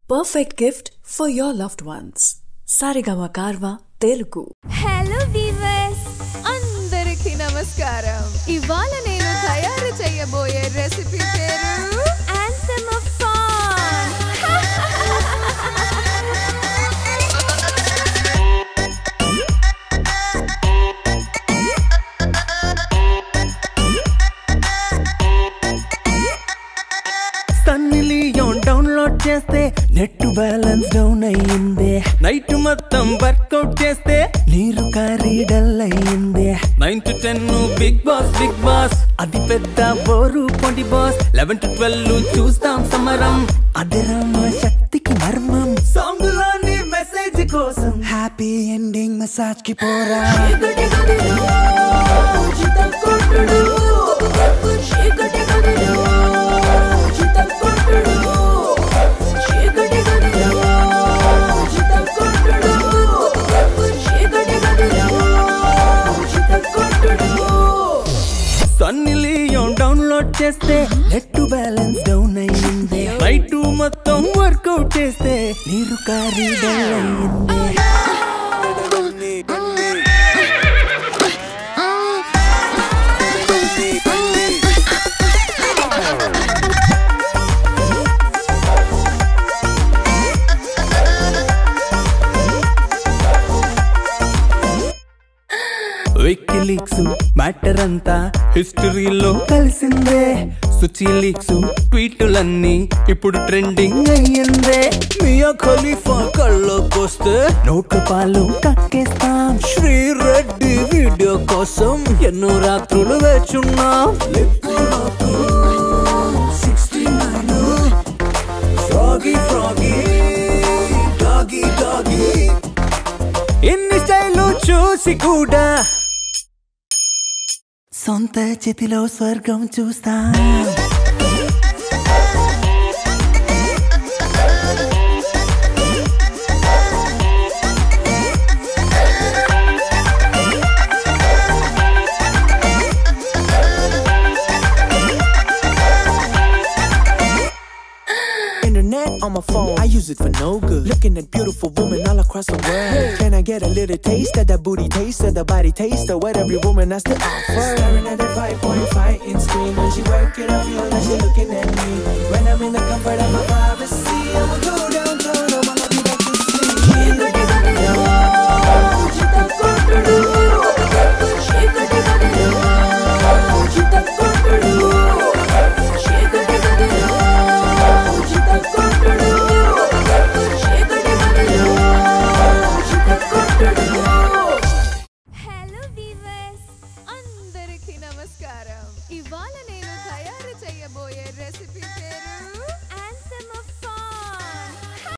perfect gift for your loved ones. Sarigama Karva Telugu. Hello viewers అందరికీ నమస్కారం ఇవాళ నేను తయారు చేయబోయే రెసిపీ పేరు anthem of fun Sunny Leone download చేస్తే నెట్ బ్యాలెన్స్ డౌన్ అయ్యింది నైట్ మొత్తం వర్కౌట్ చేస్తే నీరు కారి డల్ అయ్యింది nine to ten Bigg Boss Bigg Boss అది పెద్ద బోరు పొండి బాస్ లెవెన్ టు ట్వెల్వ్ చూస్తాం సమరం అది రామ శక్తికి మర్మం సాంగ్ లోని మెసేజ్ కోసం హ్యాపీ ఎండింగ్ మసాజ్ కి పోరా సన్నీ లియోన్ డౌన్లోడ్ చేస్తే నెట్ బ్యాలెన్స్ డౌన్ అయ్యింది నైట్ మొత్తం వర్కౌట్ చేస్తే నీరు కారి డల్ అయ్యింది వికీలీక్స్ మ్యాటర్ అంతా హిస్టరీలో కలిసిందే సుచి లీక్స్ ట్వీటులన్నీ ఇప్పుడు ట్రెండింగ్ అయ్యిందే మియా ఖలీఫా కళ్ళకొస్తే నోట్ల పాలు కక్కేస్తాం శ్రీ రెడ్డి వీడియో కోసం ఎన్నో రాత్రులు వేచున్నాం ఫ్రాగీ ఫ్రాగీ డాగీ డాగీ ఎన్ని స్టైలు చూసి కూడా సొంత చేతిలో స్వర్గం చూస్తా Internet on my phone, I use it for no good. Looking at beautiful women all across the world. Can I get a little taste of that booty taste of the body taste of what every woman has to offer? Staring at that 5.5 inch screen when she work it, I feel like she looking at me. When I'm in the comfort of my privacy, I'ma do